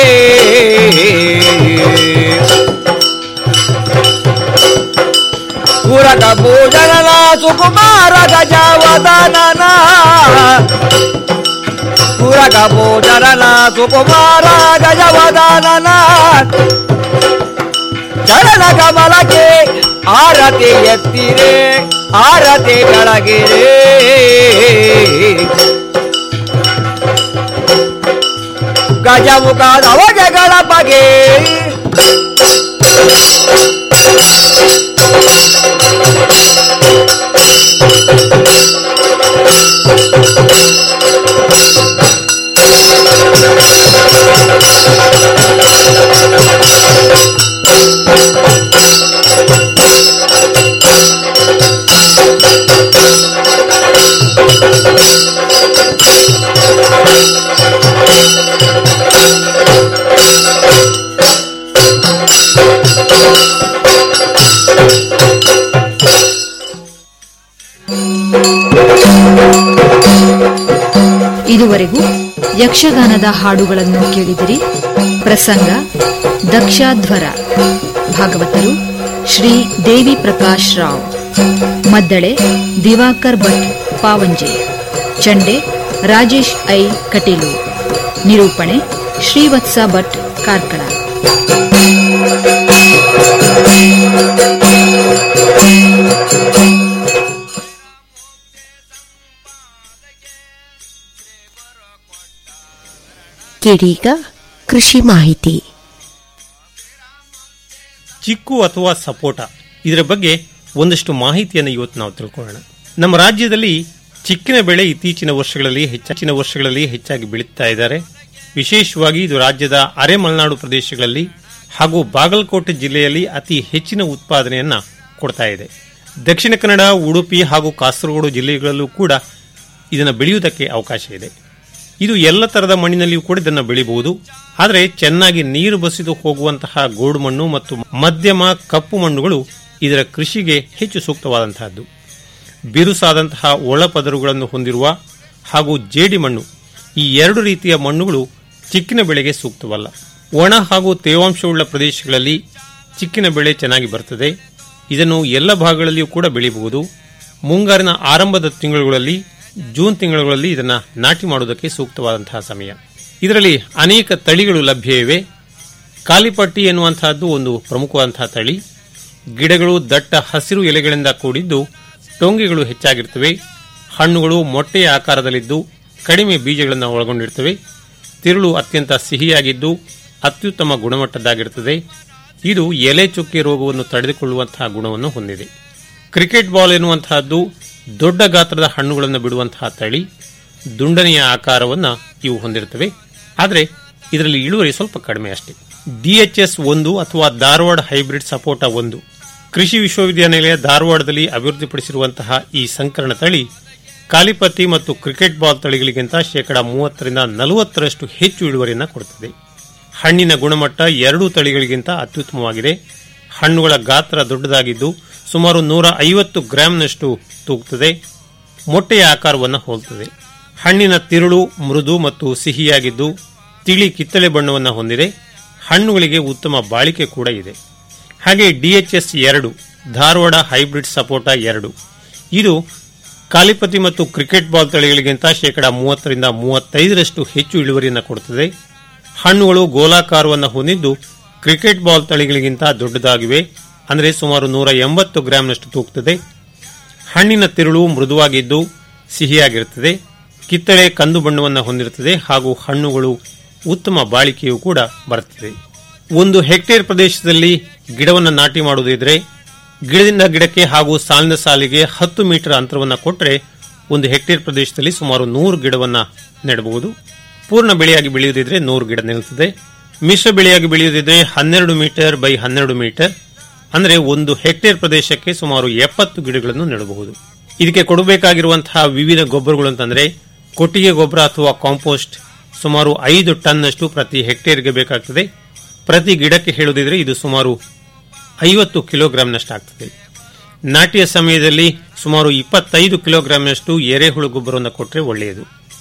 ಪೂರಕ ಭೋಜನನ ಸುಕುಮಾರ ಗಜವದನನ ಪೂರಕ ಭೋಜನನ ಸುಕುಮಾರ ಗಜವದನನ ಚರಣ ಕಮಲಕ್ಕೆ ಆರತಿ ಎತ್ತಿರೆ ಆರತಿ ಕೆಳಗಿರೆ ಗಜಮುಖದವಗೆಗಳ ಬಗೆ ಇದುವರೆಗೂ ಯಕ್ಷಗಾನದ ಹಾಡುಗಳನ್ನು ಕೇಳಿದಿರಿ ಪ್ರಸಂಗ ದಕ್ಷಾಧ್ವರ ಭಾಗವತರು ಶ್ರೀ ದೇವಿ ಪ್ರಕಾಶ್ ರಾವ್ ಮದ್ದಳೆ ದಿವಾಕರ್ ಭಟ್ ಪಾವಂಜೆ ಚಂಡೆ ರಾಜೇಶ್ ಐ ಕಟೀಲು ನಿರೂಪಣೆ ಶ್ರೀವತ್ಸ ಭಟ್ ಕಾರ್ಕಳ ಕಿಡೀಗ ಕೃಷಿ ಮಾಹಿತಿ ಚಿಕ್ಕು ಅಥವಾ ಸಪೋಟ ಇದರ ಬಗ್ಗೆ ಒಂದಷ್ಟು ಮಾಹಿತಿಯನ್ನು ಇವತ್ತು ನಾವು ತಿಳ್ಕೊಳ್ಳೋಣ ನಮ್ಮ ರಾಜ್ಯದಲ್ಲಿ ಚಿಕ್ಕಿನ ಬೆಳೆ ಇತ್ತೀಚಿನ ವರ್ಷಗಳಲ್ಲಿ ಹೆಚ್ಚಿನ ವರ್ಷಗಳಲ್ಲಿ ಹೆಚ್ಚಾಗಿ ಬೆಳೀತಾ ಇದ್ದಾರೆ ವಿಶೇಷವಾಗಿ ಇದು ರಾಜ್ಯದ ಅರೆ ಮಲೆನಾಡು ಪ್ರದೇಶಗಳಲ್ಲಿ ಹಾಗೂ ಬಾಗಲಕೋಟೆ ಜಿಲ್ಲೆಯಲ್ಲಿ ಅತಿ ಹೆಚ್ಚಿನ ಉತ್ಪಾದನೆಯನ್ನ ಕೊಡ್ತಾ ಇದೆ ದಕ್ಷಿಣ ಕನ್ನಡ ಉಡುಪಿ ಹಾಗೂ ಕಾಸರಗೋಡು ಜಿಲ್ಲೆಗಳಲ್ಲೂ ಕೂಡ ಇದನ್ನು ಬೆಳೆಯುವುದಕ್ಕೆ ಅವಕಾಶ ಇದೆ ಇದು ಎಲ್ಲ ತರದ ಮಣ್ಣಿನಲ್ಲಿಯೂ ಕೂಡ ಇದನ್ನು ಬೆಳೆಯಬಹುದು ಆದರೆ ಚೆನ್ನಾಗಿ ನೀರು ಬಸಿದು ಹೋಗುವಂತಹ ಗೋಡು ಮಣ್ಣು ಮತ್ತು ಮಧ್ಯಮ ಕಪ್ಪು ಮಣ್ಣುಗಳು ಇದರ ಕೃಷಿಗೆ ಹೆಚ್ಚು ಸೂಕ್ತವಾದಂತಹದ್ದು ಬಿರುಸಾದಂತಹ ಒಳಪದರುಗಳನ್ನು ಹೊಂದಿರುವ ಹಾಗೂ ಜೇಡಿ ಮಣ್ಣು ಈ ಎರಡು ರೀತಿಯ ಮಣ್ಣುಗಳು ಚಿಕ್ಕಿನ ಬೆಳೆಗೆ ಸೂಕ್ತವಲ್ಲ ಒಣ ಹಾಗೂ ತೇವಾಂಶವುಳ್ಳ ಪ್ರದೇಶಗಳಲ್ಲಿ ಚಿಕ್ಕಿನ ಬೆಳೆ ಚೆನ್ನಾಗಿ ಬರ್ತದೆ ಇದನ್ನು ಎಲ್ಲ ಭಾಗಗಳಲ್ಲಿಯೂ ಕೂಡ ಬೆಳೆಯಬಹುದು ಮುಂಗಾರಿನ ಆರಂಭದ ತಿಂಗಳುಗಳಲ್ಲಿ ಜೂನ್ ತಿಂಗಳುಗಳಲ್ಲಿ ಇದನ್ನು ನಾಟಿ ಮಾಡುವುದಕ್ಕೆ ಸೂಕ್ತವಾದಂತಹ ಸಮಯ ಇದರಲ್ಲಿ ಅನೇಕ ತಳಿಗಳು ಲಭ್ಯ ಇವೆ ಕಾಲಿಪಟ್ಟಿ ಎನ್ನುವಂತಹದ್ದು ಒಂದು ಪ್ರಮುಖವಾದಂತಹ ತಳಿ ಗಿಡಗಳು ದಟ್ಟ ಹಸಿರು ಎಲೆಗಳಿಂದ ಕೂಡಿದ್ದು ಟೊಂಗೆಗಳು ಹೆಚ್ಚಾಗಿರ್ತವೆ ಹಣ್ಣುಗಳು ಮೊಟ್ಟೆಯ ಆಕಾರದಲ್ಲಿದ್ದು ಕಡಿಮೆ ಬೀಜಗಳನ್ನು ಒಳಗೊಂಡಿರ್ತವೆ ತಿರುಳು ಅತ್ಯಂತ ಸಿಹಿಯಾಗಿದ್ದು ಅತ್ಯುತ್ತಮ ಗುಣಮಟ್ಟದ್ದಾಗಿರುತ್ತದೆ ಇದು ಎಲೆ ಚುಕ್ಕೆ ರೋಗವನ್ನು ತಡೆದುಕೊಳ್ಳುವಂತಹ ಗುಣವನ್ನು ಹೊಂದಿದೆ ಕ್ರಿಕೆಟ್ ಬಾಲ್ ಎನ್ನುವಂತಹದ್ದು ದೊಡ್ಡ ಗಾತ್ರದ ಹಣ್ಣುಗಳನ್ನು ಬಿಡುವಂತಹ ತಳಿ ದುಂಡನೆಯ ಆಕಾರವನ್ನು ಇವು ಹೊಂದಿರುತ್ತವೆ ಆದರೆ ಇದರಲ್ಲಿ ಇಳುವರಿ ಸ್ವಲ್ಪ ಕಡಿಮೆ ಅಷ್ಟೇ ಡಿಎಚ್ಎಸ್ ಒಂದು ಅಥವಾ ಧಾರವಾಡ ಹೈಬ್ರಿಡ್ ಸಪೋಟ ಒಂದು ಕೃಷಿ ವಿಶ್ವವಿದ್ಯಾನಿಲಯ ಧಾರವಾಡದಲ್ಲಿ ಅಭಿವೃದ್ಧಿಪಡಿಸಿರುವಂತಹ ಈ ಸಂಕರಣ ತಳಿ ಕಾಲಿಪತ್ತಿ ಮತ್ತು ಕ್ರಿಕೆಟ್ ಬಾಲ್ ತಳಿಗಳಿಗಿಂತ ಶೇಕಡಾ ಮೂವತ್ತರಿಂದ ನಲವತ್ತರಷ್ಟು ಹೆಚ್ಚು ಇಳುವರಿಯನ್ನು ಕೊಡುತ್ತದೆ ಹಣ್ಣಿನ ಗುಣಮಟ್ಟ ಎರಡೂ ತಳಿಗಳಿಗಿಂತ ಅತ್ಯುತ್ತಮವಾಗಿದೆ ಹಣ್ಣುಗಳ ಗಾತ್ರ ದೊಡ್ಡದಾಗಿದ್ದು ಸುಮಾರು ನೂರ ಐವತ್ತು ಗ್ರಾಂನಷ್ಟು ತೂಗುತ್ತದೆ ಮೊಟ್ಟೆಯ ಆಕಾರವನ್ನು ಹೋಲುತ್ತದೆ ಹಣ್ಣಿನ ತಿರುಳು ಮೃದು ಮತ್ತು ಸಿಹಿಯಾಗಿದ್ದು ತಿಳಿ ಕಿತ್ತಳೆ ಬಣ್ಣವನ್ನು ಹೊಂದಿದೆ ಹಣ್ಣುಗಳಿಗೆ ಉತ್ತಮ ಬಾಳಿಕೆ ಕೂಡ ಇದೆ ಹಾಗೆ ಡಿಎಚ್ಎಸ್ ಎರಡು ಧಾರವಾಡ ಹೈಬ್ರಿಡ್ ಸಪೋಟ ಎರಡು ಇದು ಕಾಲಿಪತಿ ಮತ್ತು ಕ್ರಿಕೆಟ್ ಬಾಲ್ ತಳಿಗಳಿಗಿಂತ ಶೇಕಡಾ ಮೂವತ್ತರಿಂದ ಮೂವತ್ತೈದರಷ್ಟು ಹೆಚ್ಚು ಇಳುವರಿಯನ್ನು ಕೊಡುತ್ತದೆ ಹಣ್ಣುಗಳು ಗೋಲಾಕಾರವನ್ನು ಹೊಂದಿದ್ದು ಕ್ರಿಕೆಟ್ ಬಾಲ್ ತಳಿಗಳಿಗಿಂತ ದೊಡ್ಡದಾಗಿವೆ ಅಂದರೆ ಸುಮಾರು ನೂರ ಎಂಬತ್ತು ಗ್ರಾಂನಷ್ಟು ತೂಗುತ್ತದೆ ಹಣ್ಣಿನ ತಿರುಳು ಮೃದುವಾಗಿದ್ದು ಸಿಹಿಯಾಗಿರುತ್ತದೆ ಕಿತ್ತಳೆ ಕಂದು ಬಣ್ಣವನ್ನು ಹೊಂದಿರುತ್ತದೆ ಹಾಗೂ ಹಣ್ಣುಗಳು ಉತ್ತಮ ಬಾಳಿಕೆಯೂ ಕೂಡ ಬರುತ್ತದೆ ಒಂದು ಹೆಕ್ಟೇರ್ ಪ್ರದೇಶದಲ್ಲಿ ಗಿಡವನ್ನು ನಾಟಿ ಮಾಡುವುದಿದ್ರೆ ಗಿಡದಿಂದ ಗಿಡಕ್ಕೆ ಹಾಗೂ ಸಾಲಿನ ಸಾಲಿಗೆ ಹತ್ತು ಮೀಟರ್ ಅಂತರವನ್ನು ಕೊಟ್ಟರೆ ಒಂದು ಹೆಕ್ಟೇರ್ ಪ್ರದೇಶದಲ್ಲಿ ಸುಮಾರು ನೂರು ಗಿಡವನ್ನು ನೆಡಬಹುದು ಪೂರ್ಣ ಬೆಳೆಯಾಗಿ ಬೆಳೆಯುವುದಿದ್ರೆ ನೂರು ಗಿಡ ನಿಲ್ಲುತ್ತದೆ ಮಿಶ್ರ ಬೆಳೆಯಾಗಿ ಬೆಳೆಯುವುದಿದ್ರೆ ಹನ್ನೆರಡು ಮೀಟರ್ ಬೈ ಹನ್ನೆರಡು ಮೀಟರ್ ಅಂದರೆ ಒಂದು ಹೆಕ್ಟೇರ್ ಪ್ರದೇಶಕ್ಕೆ ಸುಮಾರು ಎಪ್ಪತ್ತು ಗಿಡಗಳನ್ನು ನೆಡಬಹುದು ಇದಕ್ಕೆ ಕೊಡಬೇಕಾಗಿರುವಂತಹ ವಿವಿಧ ಗೊಬ್ಬರಗಳು ಅಂತಂದ್ರೆ ಕೊಟ್ಟಿಗೆ ಗೊಬ್ಬರ ಅಥವಾ ಕಾಂಪೋಸ್ಟ್ ಸುಮಾರು ಐದು ಟನ್ನಷ್ಟು ಪ್ರತಿ ಹೆಕ್ಟೇರ್ಗೆ ಬೇಕಾಗ್ತದೆ ಪ್ರತಿ ಗಿಡಕ್ಕೆ ಹೇಳುವುದಿದ್ರೆ ಇದು ಸುಮಾರು ಐವತ್ತು ಕಿಲೋಗ್ರಾಂನಷ್ಟು ಆಗ್ತದೆ ನಾಟಿಯ ಸಮಯದಲ್ಲಿ ಸುಮಾರು ಇಪ್ಪತ್ತೈದು ಕಿಲೋಗ್ರಾಂನಷ್ಟು ಎರೆಹುಳು ಗೊಬ್ಬರವನ್ನು ಕೊಟ್ಟರೆ ಒಳ್ಳೆಯದು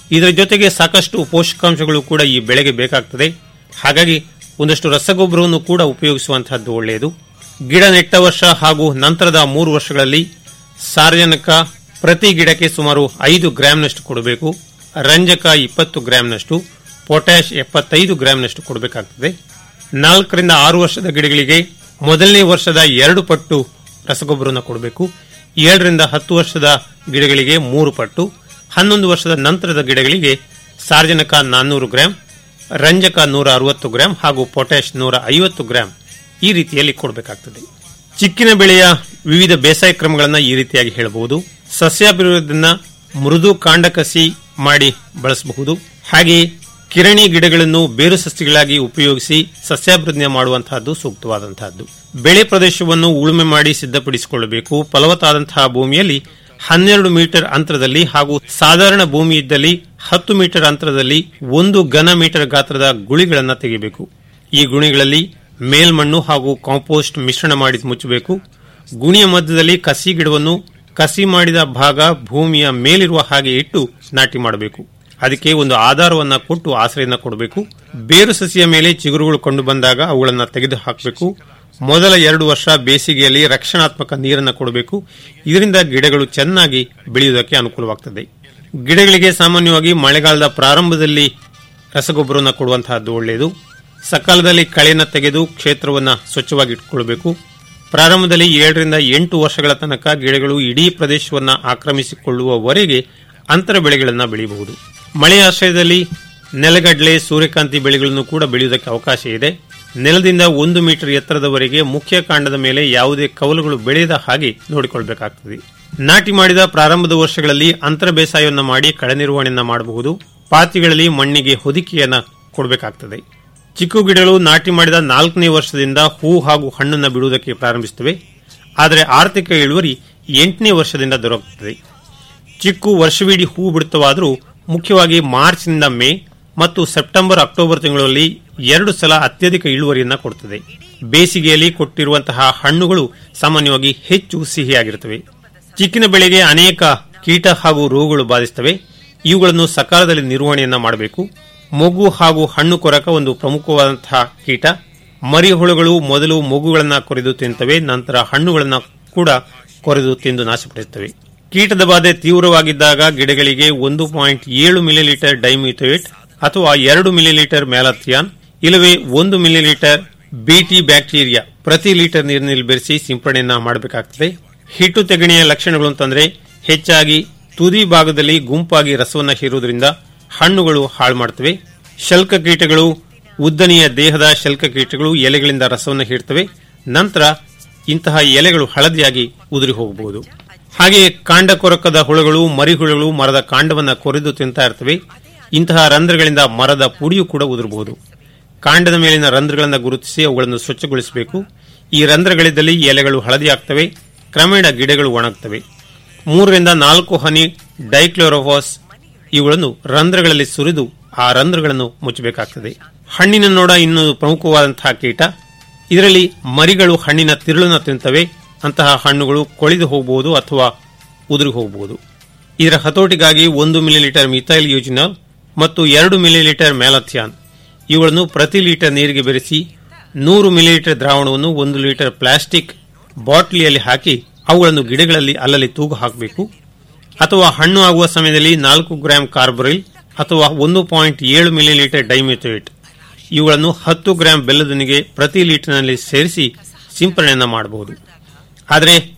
ಇದರ ಜೊತೆಗೆ ಸಾಕಷ್ಟು ಪೋಷಕಾಂಶಗಳು ಕೂಡ ಈ ಬೆಳೆಗೆ ಬೇಕಾಗ್ತದೆ ಹಾಗಾಗಿ ಒಂದಷ್ಟು ರಸಗೊಬ್ಬರವನ್ನು ಕೂಡ ಉಪಯೋಗಿಸುವಂತಹದ್ದು ಒಳ್ಳೆಯದು ಗಿಡ ನೆಟ್ಟ ವರ್ಷ ಹಾಗೂ ನಂತರದ ಮೂರು ವರ್ಷಗಳಲ್ಲಿ ಸಾರ್ವಜನಿಕ ಪ್ರತಿ ಗಿಡಕ್ಕೆ ಸುಮಾರು ಐದು ಗ್ರಾಂನಷ್ಟು ಕೊಡಬೇಕು ರಂಜಕ ಇಪ್ಪತ್ತು ಗ್ರಾಂನಷ್ಟು ಪೊಟ್ಯಾಶ್ ಎಪ್ಪತ್ತೈದು ಗ್ರಾಂನಷ್ಟು ಕೊಡಬೇಕಾಗ್ತದೆ ನಾಲ್ಕರಿಂದ ಆರು ವರ್ಷದ ಗಿಡಗಳಿಗೆ ಮೊದಲನೇ ವರ್ಷದ ಎರಡು ಪಟ್ಟು ರಸಗೊಬ್ಬರವನ್ನು ಕೊಡಬೇಕು ಏಳರಿಂದ ಹತ್ತು ವರ್ಷದ ಗಿಡಗಳಿಗೆ ಮೂರು ಪಟ್ಟು ಹನ್ನೊಂದು ವರ್ಷದ ನಂತರದ ಗಿಡಗಳಿಗೆ ಸಾರ್ವಜನಿಕ ನಾನ್ನೂರು ಗ್ರಾಂ ರಂಜಕ ನೂರ ಅರವತ್ತು ಗ್ರಾಂ ಹಾಗೂ ಪೊಟ್ಯಾಶ್ ನೂರ ಐವತ್ತು ಗ್ರಾಂ ಈ ರೀತಿಯಲ್ಲಿ ಕೊಡಬೇಕಾಗ್ತದೆ ಚಿಕ್ಕಿನ ಬೆಳೆಯ ವಿವಿಧ ಬೇಸಾಯ ಕ್ರಮಗಳನ್ನು ಈ ರೀತಿಯಾಗಿ ಹೇಳಬಹುದು ಸಸ್ಯಾಭಿವೃದ್ಧಿಯನ್ನ ಮೃದು ಕಾಂಡ ಕಸಿ ಮಾಡಿ ಬಳಸಬಹುದು ಹಾಗೆಯೇ ಕಿರಣಿ ಗಿಡಗಳನ್ನು ಬೇರು ಸಸ್ಯಗಳಾಗಿ ಉಪಯೋಗಿಸಿ ಸಸ್ಯಾಭಿವೃದ್ಧಿ ಮಾಡುವಂತಹದ್ದು ಸೂಕ್ತವಾದಂತಹದ್ದು ಬೆಳೆ ಪ್ರದೇಶವನ್ನು ಉಳುಮೆ ಮಾಡಿ ಸಿದ್ಧಪಡಿಸಿಕೊಳ್ಳಬೇಕು ಫಲವತ್ತಾದಂತಹ ಭೂಮಿಯಲ್ಲಿ ಹನ್ನೆರಡು ಮೀಟರ್ ಅಂತರದಲ್ಲಿ ಹಾಗೂ ಸಾಧಾರಣ ಭೂಮಿ ಇದ್ದಲ್ಲಿ ಹತ್ತು ಮೀಟರ್ ಅಂತರದಲ್ಲಿ ಒಂದು ಘನ ಮೀಟರ್ ಗಾತ್ರದ ಗುಳಿಗಳನ್ನು ತೆಗೆಯಬೇಕು ಈ ಗುಣಿಗಳಲ್ಲಿ ಮೇಲ್ಮಣ್ಣು ಹಾಗೂ ಕಾಂಪೋಸ್ಟ್ ಮಿಶ್ರಣ ಮಾಡಿ ಮುಚ್ಚಬೇಕು ಗುಣಿಯ ಮಧ್ಯದಲ್ಲಿ ಕಸಿ ಗಿಡವನ್ನು ಕಸಿ ಮಾಡಿದ ಭಾಗ ಭೂಮಿಯ ಮೇಲಿರುವ ಹಾಗೆ ಇಟ್ಟು ನಾಟಿ ಮಾಡಬೇಕು ಅದಕ್ಕೆ ಒಂದು ಆಧಾರವನ್ನ ಕೊಟ್ಟು ಆಶ್ರಯನ ಕೊಡಬೇಕು ಬೇರು ಸಸಿಯ ಮೇಲೆ ಚಿಗುರುಗಳು ಕಂಡು ಬಂದಾಗ ಅವುಗಳನ್ನು ತೆಗೆದು ಹಾಕಬೇಕು ಮೊದಲ ಎರಡು ವರ್ಷ ಬೇಸಿಗೆಯಲ್ಲಿ ರಕ್ಷಣಾತ್ಮಕ ನೀರನ್ನು ಕೊಡಬೇಕು ಇದರಿಂದ ಗಿಡಗಳು ಚೆನ್ನಾಗಿ ಬೆಳೆಯುವುದಕ್ಕೆ ಅನುಕೂಲವಾಗುತ್ತದೆ ಗಿಡಗಳಿಗೆ ಸಾಮಾನ್ಯವಾಗಿ ಮಳೆಗಾಲದ ಪ್ರಾರಂಭದಲ್ಲಿ ರಸಗೊಬ್ಬರವನ್ನು ಕೊಡುವಂತಹದ್ದು ಒಳ್ಳೆಯದು ಸಕಾಲದಲ್ಲಿ ಕಳೆಯನ್ನು ತೆಗೆದು ಕ್ಷೇತ್ರವನ್ನು ಸ್ವಚ್ಛವಾಗಿ ಇಟ್ಟುಕೊಳ್ಳಬೇಕು ಪ್ರಾರಂಭದಲ್ಲಿ ಏಳರಿಂದ ಎಂಟು ವರ್ಷಗಳ ತನಕ ಗಿಡಗಳು ಇಡೀ ಪ್ರದೇಶವನ್ನು ಆಕ್ರಮಿಸಿಕೊಳ್ಳುವವರೆಗೆ ಅಂತರ ಬೆಳೆಗಳನ್ನು ಬೆಳೆಯಬಹುದು ಮಳೆಯ ಆಶ್ರಯದಲ್ಲಿ ನೆಲಗಡಲೆ ಸೂರ್ಯಕಾಂತಿ ಬೆಳೆಗಳನ್ನು ಕೂಡ ಬೆಳೆಯುವುದಕ್ಕೆ ಅವಕಾಶ ಇದೆ ನೆಲದಿಂದ ಒಂದು ಮೀಟರ್ ಎತ್ತರದವರೆಗೆ ಮುಖ್ಯ ಕಾಂಡದ ಮೇಲೆ ಯಾವುದೇ ಕವಲುಗಳು ಬೆಳೆಯದ ಹಾಗೆ ನೋಡಿಕೊಳ್ಳಬೇಕಾಗುತ್ತದೆ ನಾಟಿ ಮಾಡಿದ ಪ್ರಾರಂಭದ ವರ್ಷಗಳಲ್ಲಿ ಅಂತರ ಬೇಸಾಯವನ್ನು ಮಾಡಿ ಕಳೆ ನಿರ್ವಹಣೆಯನ್ನು ಮಾಡಬಹುದು ಪಾತಿಗಳಲ್ಲಿ ಮಣ್ಣಿಗೆ ಹೊದಿಕೆಯನ್ನು ಕೊಡಬೇಕಾಗ್ತದೆ ಚಿಕ್ಕು ಗಿಡಗಳು ನಾಟಿ ಮಾಡಿದ ನಾಲ್ಕನೇ ವರ್ಷದಿಂದ ಹೂ ಹಾಗೂ ಹಣ್ಣನ್ನು ಬಿಡುವುದಕ್ಕೆ ಪ್ರಾರಂಭಿಸುತ್ತವೆ ಆದರೆ ಆರ್ಥಿಕ ಇಳುವರಿ ಎಂಟನೇ ವರ್ಷದಿಂದ ದೊರಕುತ್ತದೆ ಚಿಕ್ಕು ವರ್ಷವಿಡೀ ಹೂ ಬಿಡುತ್ತವಾದರೂ ಮುಖ್ಯವಾಗಿ ಮಾರ್ಚ್ನಿಂದ ಮೇ ಮತ್ತು ಸೆಪ್ಟೆಂಬರ್ ಅಕ್ಟೋಬರ್ ತಿಂಗಳಲ್ಲಿ ಎರಡು ಸಲ ಅತ್ಯಧಿಕ ಇಳುವರಿಯನ್ನ ಕೊಡುತ್ತದೆ ಬೇಸಿಗೆಯಲ್ಲಿ ಕೊಟ್ಟಿರುವಂತಹ ಹಣ್ಣುಗಳು ಸಾಮಾನ್ಯವಾಗಿ ಹೆಚ್ಚು ಸಿಹಿಯಾಗಿರುತ್ತವೆ ಚಿಕ್ಕಿನ ಬೆಳೆಗೆ ಅನೇಕ ಕೀಟ ಹಾಗೂ ರೋಗಗಳು ಬಾಧಿಸುತ್ತವೆ ಇವುಗಳನ್ನು ಸಕಾಲದಲ್ಲಿ ನಿರ್ವಹಣೆಯನ್ನ ಮಾಡಬೇಕು ಮೊಗ್ಗು ಹಾಗೂ ಹಣ್ಣು ಕೊರಕ ಒಂದು ಪ್ರಮುಖವಾದಂತಹ ಕೀಟ ಮರಿಹುಳುಗಳು ಮೊದಲು ಮೊಗ್ಗುಗಳನ್ನು ಕೊರೆದು ತಿಂತವೆ ನಂತರ ಹಣ್ಣುಗಳನ್ನು ಕೂಡ ಕೊರೆದು ತಿಂದು ನಾಶಪಡಿಸುತ್ತವೆ ಕೀಟದ ಬಾಧೆ ತೀವ್ರವಾಗಿದ್ದಾಗ ಗಿಡಗಳಿಗೆ ಒಂದು ಪಾಯಿಂಟ್ ಏಳು ಮಿಲಿಲೀಟರ್ ಡೈಮ್ಯೂಥೇಟ್ ಅಥವಾ ಎರಡು ಮಿಲಿಲೀಟರ್ ಮ್ಯಾಲಥಿಯಾನ್ ಇಲ್ಲವೇ ಒಂದು ಮಿಲಿಲೀಟರ್ ಬಿಟಿ ಬ್ಯಾಕ್ಟೀರಿಯಾ ಪ್ರತಿ ಲೀಟರ್ ನೀರಿನಲ್ಲಿ ಬೆರೆಸಿ ಸಿಂಪಡಣೆಯನ್ನ ಮಾಡಬೇಕಾಗ್ತದೆ ಹಿಟ್ಟು ತೆಗಣೆಯ ಲಕ್ಷಣಗಳು ಅಂತಂದ್ರೆ ಹೆಚ್ಚಾಗಿ ತುದಿ ಭಾಗದಲ್ಲಿ ಗುಂಪಾಗಿ ರಸವನ್ನು ಹೀರುವುದರಿಂದ ಹಣ್ಣುಗಳು ಹಾಳು ಮಾಡ್ತವೆ ಶಲ್ಕ ಕೀಟಗಳು ಉದ್ದನೆಯ ದೇಹದ ಶಲ್ಕ ಕೀಟಗಳು ಎಲೆಗಳಿಂದ ರಸವನ್ನು ಹೀರ್ತವೆ ನಂತರ ಇಂತಹ ಎಲೆಗಳು ಹಳದಿಯಾಗಿ ಉದುರಿ ಹೋಗಬಹುದು ಹಾಗೆಯೇ ಕಾಂಡ ಕೊರಕದ ಹುಳುಗಳು ಮರಿಹುಳುಗಳು ಮರದ ಕಾಂಡವನ್ನು ಕೊರೆದು ತಿಂತಾ ಇರ್ತವೆ ಇಂತಹ ರಂಧ್ರಗಳಿಂದ ಮರದ ಪುಡಿಯು ಕೂಡ ಉದುರಬಹುದು ಕಾಂಡದ ಮೇಲಿನ ರಂಧ್ರಗಳನ್ನು ಗುರುತಿಸಿ ಅವುಗಳನ್ನು ಸ್ವಚ್ಛಗೊಳಿಸಬೇಕು ಈ ರಂಧ್ರಗಳಿದ್ದಲ್ಲಿ ಎಲೆಗಳು ಹಳದಿಯಾಗ್ತವೆ ಕ್ರಮೇಣ ಗಿಡಗಳು ಒಣಗ್ತವೆ ಮೂರರಿಂದ ನಾಲ್ಕು ಹನಿ ಡೈಕ್ಲೋರೋಫಾಸ್ ಇವುಗಳನ್ನು ರಂಧ್ರಗಳಲ್ಲಿ ಸುರಿದು ಆ ರಂಧ್ರಗಳನ್ನು ಮುಚ್ಚಬೇಕಾಗ್ತದೆ ಹಣ್ಣಿನ ನೋಡ ಇನ್ನು ಪ್ರಮುಖವಾದಂತಹ ಕೀಟ ಇದರಲ್ಲಿ ಮರಿಗಳು ಹಣ್ಣಿನ ತಿರುಳನ್ನು ತಿಂತವೆ ಅಂತಹ ಹಣ್ಣುಗಳು ಕೊಳೆದು ಹೋಗಬಹುದು ಅಥವಾ ಉದುರಿ ಹೋಗಬಹುದು ಇದರ ಹತೋಟಿಗಾಗಿ ಒಂದು ಮಿಲಿಲೀಟರ್ ಮಿಥೈಲ್ ಯೂಜಿನಾಲ್ ಮತ್ತು ಎರಡು ಮಿಲಿಲೀಟರ್ ಮ್ಯಾಲಥಿಯಾನ್ ಇವುಗಳನ್ನು ಪ್ರತಿ ಲೀಟರ್ ನೀರಿಗೆ ಬೆರೆಸಿ ನೂರು ಮಿಲಿಲೀಟರ್ ದ್ರಾವಣವನ್ನು ಒಂದು ಲೀಟರ್ ಪ್ಲಾಸ್ಟಿಕ್ ಬಾಟ್ಲಿಯಲ್ಲಿ ಹಾಕಿ ಅವುಗಳನ್ನು ಗಿಡಗಳಲ್ಲಿ ಅಲ್ಲಲ್ಲಿ ತೂಗು ಹಾಕಬೇಕು ಅಥವಾ ಹಣ್ಣು ಆಗುವ ಸಮಯದಲ್ಲಿ ನಾಲ್ಕು ಗ್ರಾಂ ಕಾರ್ಬರಿಲ್ ಅಥವಾ ಒಂದು ಪಾಯಿಂಟ್ ಏಳು ಮಿಲಿಲೀಟರ್ ಡೈಮಿಥೇಟ್ ಇವುಗಳನ್ನು ಹತ್ತು ಗ್ರಾಂ ಬೆಲ್ಲದೊಂದಿಗೆ ಪ್ರತಿ ಲೀಟರ್ನಲ್ಲಿ ಸೇರಿಸಿ ಸಿಂಪರಣೆಯನ್ನು ಮಾಡಬಹುದು ಆದರೆ